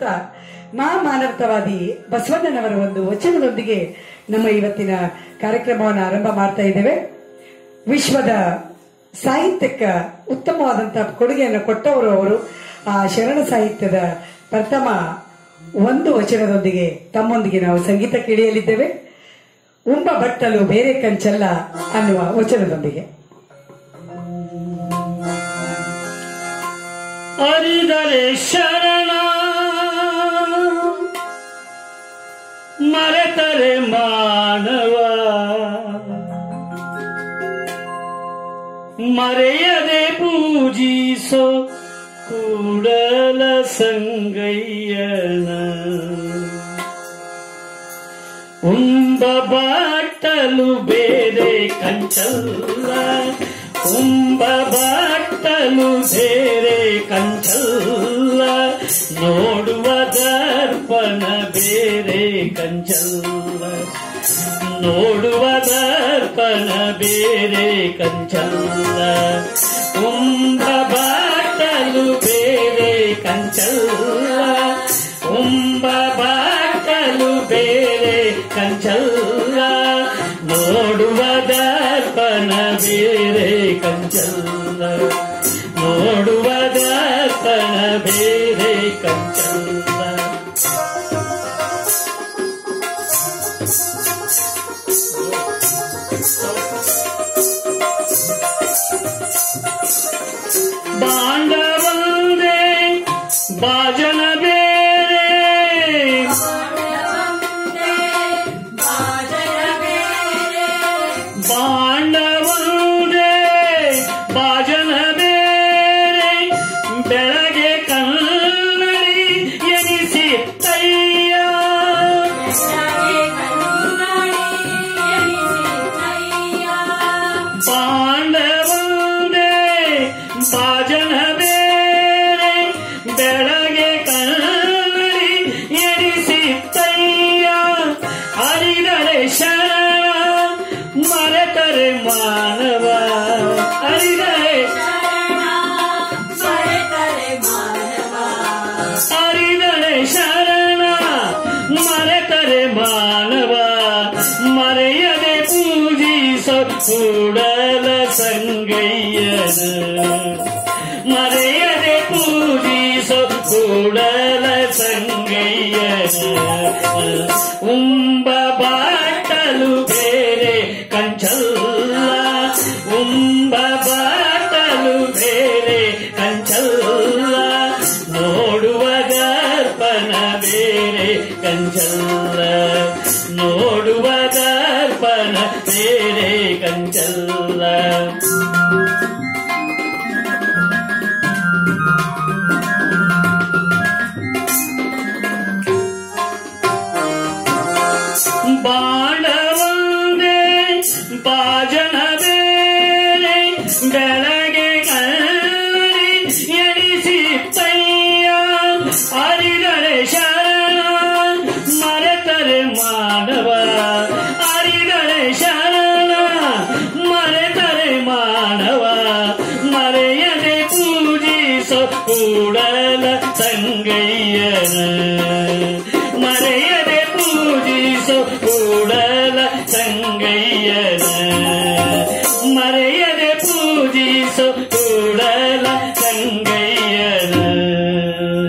ಸ್ಮರಿಸುತ್ತಾ ಮಾ ಮಾನವತಾವಾದಿ ಬಸವಣ್ಣನವರ ಒಂದು ವಚನದೊಂದಿಗೆ ನಮ್ಮ ಇವತ್ತಿನ ಕಾರ್ಯಕ್ರಮವನ್ನು ಆರಂಭ ಮಾಡ್ತಾ ಇದ್ದೇವೆ ವಿಶ್ವದ ಸಾಹಿತ್ಯಕ್ಕೆ ಉತ್ತಮವಾದಂತಹ ಕೊಡುಗೆಯನ್ನು ಕೊಟ್ಟವರು ಅವರು ಆ ಶರಣ ಸಾಹಿತ್ಯದ ಪ್ರಥಮ ಒಂದು ವಚನದೊಂದಿಗೆ ತಮ್ಮೊಂದಿಗೆ ನಾವು ಸಂಗೀತ ಕೇಳಿಯಲಿದ್ದೇವೆ ಉಂಬ ಬಟ್ಟಲು ಬೇರೆ ಕಂಚಲ್ಲ ಅನ್ನುವ ವಚನದೊಂದಿಗೆ ಅರಿದರೆ ಶರಣ ಮರೆತರೆ ಮಾನವ ಮರೆಯದೆ ಪೂಜಿಸೋ ಕೂಡಲ ಸಂಗಯ್ಯನ ಉಂಬ ಬಾಟಲು ಬೇರೆ ಕಂಚಲ್ಲ ಉಂಬ ಬಾಟಲು ಬೇರೆ ಕಂಚಲ್ಲ ನೋಡುವ ದರ್ಪಣ ಬೇರೆ ಕಂಚಲ್ಲ ನೋಡುವ ದರ್ಪಣ ಬೇರೆ ಕಂಚಲ್ಲ ಉಂಬ ಬಾಟಲು ಬೇರೆ ಕಂಚಲ್ಲ ಉಂಬ ಬಾಟಲು ಬೇರೆ ಕಂಚಲ್ಲ ನೋಡುವ ದರ್ಪಣ ಬೇರೆ ಕಂಚಲ್ಲ ನೋಡುವ ದರ್ಪಣ ಬೇರೆ ಕಂಚಲ್ಲ ಬಾಂಡವಂದೇ ಬಾಜನ ಬೇರೆ ಬಾಂಡವಂದೇ ಬಾಜನ ಬೇರೆ ಬೆಳಗ್ಗೆ ಕನ್ನಡಿ ಎನಿಸಿತ್ತಯ್ಯ ಬಾಂಡವಂದೇ ಬಾಜನ ಬೇರೆ ಬೆಳಗ್ಗೆ ಕನ್ನಡಿ ಎನಿಸಿತ್ತಯ್ಯ ಅರಿದರೆ ಶರಣ ಮರೆತರೆ ಮಾನವ ಅರಿದರೆ ಅರಿದರೆ ಶರಣ ಮರೆತರೆ ಮಾನವ ಮರೆಯದೆ ಪೂಜಿಸ ಕೂಡಲ ಸಂಗಯ್ಯನ ಮರೆಯದೆ ಪೂಜಿಸ ಕೂಡಲ ಸಂಗಯ್ಯನ ಉಂಬ ಬಾಟಲು ಬೇರೆ ಕಂಚಲ್ಲ ಉಂಬ ಬಾಟಲು ಬೇರೆ ಕಂಚಲ್ಲ ನೋಡುವ ದರ್ಪಣ ಬೇರೆ ಕಂಚಲ್ಲ ನೋಡುವ ದರ್ಪಣ ಬೇರೆ ಕಂಚಲ್ಲ ಬಾಣವಂದೇ ಬಾಜನ ಬೇರೆ ಬೆಳಗ್ಗೆ ಕಲ್ಲರಿ ಎಣಿಸಿತ್ತಯ್ಯ ಅರಿದರೆ ಶರಣ ಮರೆತರೆ ಮಾನವ ಅರಿದರೆ ಶರಣ ಮರೆತರೆ ಮಾನವ ಮರೆಯದೆ ಪೂಜಿಸೋ ಕೂಡಲ ಸಂಗಯ್ಯ